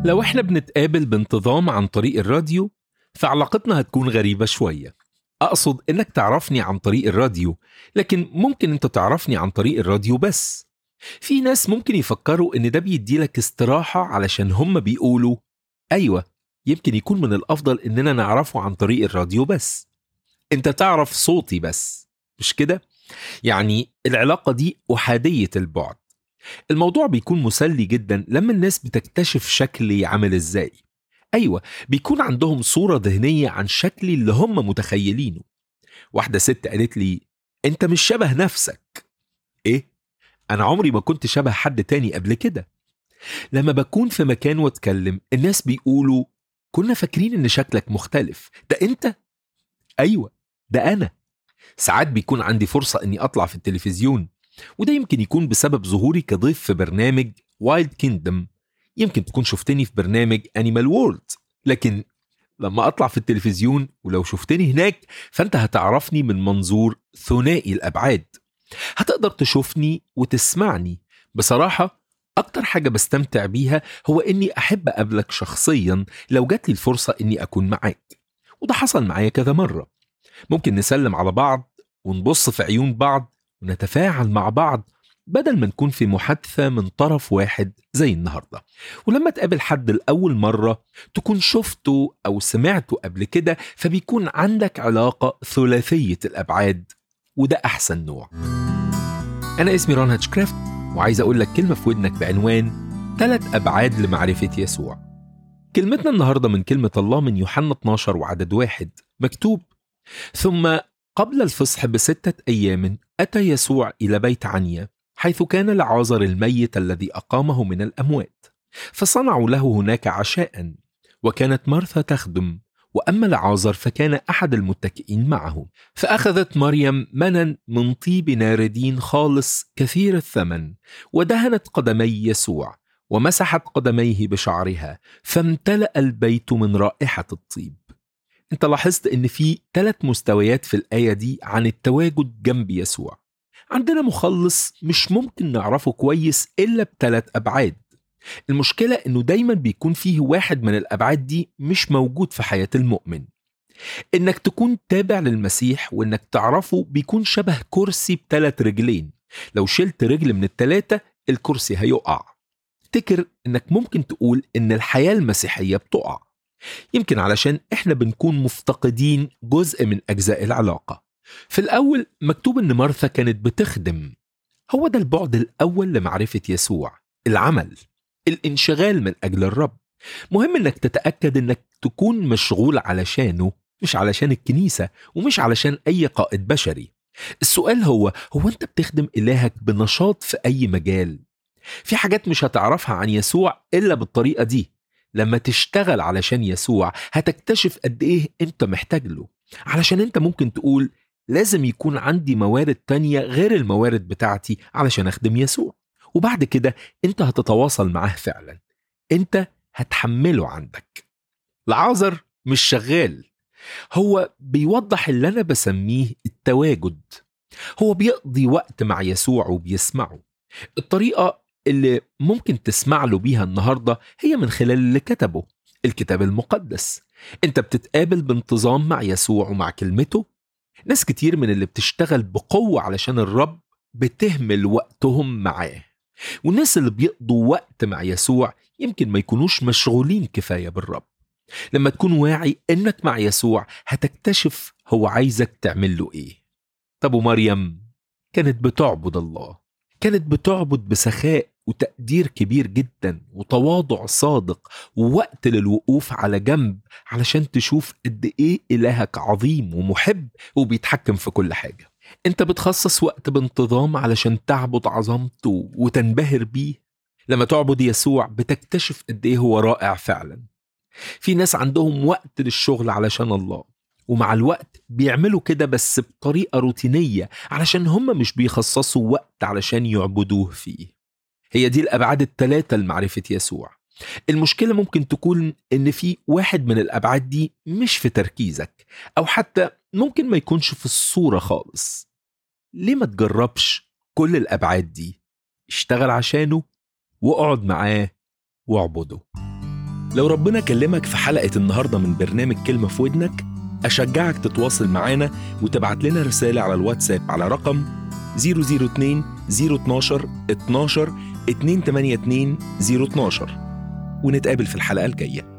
لو احنا بنتقابل بانتظام عن طريق الراديو فعلاقتنا هتكون غريبة شوية أقصد إنك تعرفني عن طريق الراديو لكن ممكن أنت تعرفني عن طريق الراديو بس في ناس ممكن يفكروا إن ده بيديلك استراحة علشان هم بيقولوا أيوة يمكن يكون من الأفضل إننا نعرفه عن طريق الراديو بس أنت تعرف صوتي بس مش كده؟ يعني العلاقة دي أحادية البعد الموضوع بيكون مسلي جدا لما الناس بتكتشف شكلي عامل ازاي ايوه بيكون عندهم صوره ذهنيه عن شكلي اللي هم متخيلينه واحده ست قالت لي انت مش شبه نفسك ايه انا عمري ما كنت شبه حد تاني قبل كده لما بكون في مكان واتكلم الناس بيقولوا كنا فاكرين ان شكلك مختلف ده انت ايوه ده انا ساعات بيكون عندي فرصه اني اطلع في التلفزيون وده يمكن يكون بسبب ظهوري كضيف في برنامج وايلد كيندم يمكن تكون شفتني في برنامج انيمال وورلد لكن لما اطلع في التلفزيون ولو شفتني هناك فانت هتعرفني من منظور ثنائي الابعاد هتقدر تشوفني وتسمعني بصراحه اكتر حاجه بستمتع بيها هو اني احب اقابلك شخصيا لو جات لي الفرصه اني اكون معاك وده حصل معايا كذا مره ممكن نسلم على بعض ونبص في عيون بعض ونتفاعل مع بعض بدل ما نكون في محادثة من طرف واحد زي النهاردة ولما تقابل حد لأول مرة تكون شفته أو سمعته قبل كده فبيكون عندك علاقة ثلاثية الأبعاد وده أحسن نوع أنا اسمي رون هاتشكرافت وعايز أقول لك كلمة في ودنك بعنوان ثلاث أبعاد لمعرفة يسوع كلمتنا النهاردة من كلمة الله من يوحنا 12 وعدد واحد مكتوب ثم قبل الفصح بستة أيام أتى يسوع إلى بيت عنيا حيث كان لعازر الميت الذي أقامه من الأموات فصنعوا له هناك عشاء وكانت مرثا تخدم وأما لعازر فكان أحد المتكئين معه فأخذت مريم منا من طيب ناردين خالص كثير الثمن ودهنت قدمي يسوع ومسحت قدميه بشعرها فامتلأ البيت من رائحة الطيب انت لاحظت ان في ثلاث مستويات في الآية دي عن التواجد جنب يسوع عندنا مخلص مش ممكن نعرفه كويس إلا بثلاث أبعاد المشكلة إنه دايما بيكون فيه واحد من الأبعاد دي مش موجود في حياة المؤمن إنك تكون تابع للمسيح وإنك تعرفه بيكون شبه كرسي بثلاث رجلين لو شلت رجل من التلاتة الكرسي هيقع افتكر إنك ممكن تقول إن الحياة المسيحية بتقع يمكن علشان إحنا بنكون مفتقدين جزء من أجزاء العلاقة في الأول مكتوب إن مرثا كانت بتخدم هو ده البعد الأول لمعرفة يسوع العمل الانشغال من أجل الرب مهم إنك تتأكد إنك تكون مشغول علشانه مش علشان الكنيسة ومش علشان أي قائد بشري السؤال هو هو أنت بتخدم إلهك بنشاط في أي مجال في حاجات مش هتعرفها عن يسوع إلا بالطريقة دي لما تشتغل علشان يسوع هتكتشف قد إيه أنت محتاج له علشان أنت ممكن تقول لازم يكون عندي موارد تانية غير الموارد بتاعتي علشان أخدم يسوع وبعد كده أنت هتتواصل معاه فعلا أنت هتحمله عندك العازر مش شغال هو بيوضح اللي أنا بسميه التواجد هو بيقضي وقت مع يسوع وبيسمعه الطريقة اللي ممكن تسمع له بيها النهاردة هي من خلال اللي كتبه الكتاب المقدس انت بتتقابل بانتظام مع يسوع ومع كلمته ناس كتير من اللي بتشتغل بقوة علشان الرب بتهمل وقتهم معاه والناس اللي بيقضوا وقت مع يسوع يمكن ما يكونوش مشغولين كفاية بالرب لما تكون واعي انك مع يسوع هتكتشف هو عايزك تعمل له ايه طب ومريم كانت بتعبد الله كانت بتعبد بسخاء وتقدير كبير جدا وتواضع صادق ووقت للوقوف على جنب علشان تشوف قد ايه الهك عظيم ومحب وبيتحكم في كل حاجه انت بتخصص وقت بانتظام علشان تعبد عظمته وتنبهر بيه لما تعبد يسوع بتكتشف قد ايه هو رائع فعلا في ناس عندهم وقت للشغل علشان الله ومع الوقت بيعملوا كده بس بطريقة روتينية علشان هم مش بيخصصوا وقت علشان يعبدوه فيه هي دي الأبعاد الثلاثة لمعرفة يسوع المشكلة ممكن تكون إن في واحد من الأبعاد دي مش في تركيزك أو حتى ممكن ما يكونش في الصورة خالص ليه ما تجربش كل الأبعاد دي اشتغل عشانه واقعد معاه واعبده لو ربنا كلمك في حلقة النهاردة من برنامج كلمة في ودنك أشجعك تتواصل معانا وتبعت لنا رسالة على الواتساب على رقم 002 012 12 282 012 ونتقابل في الحلقة الجاية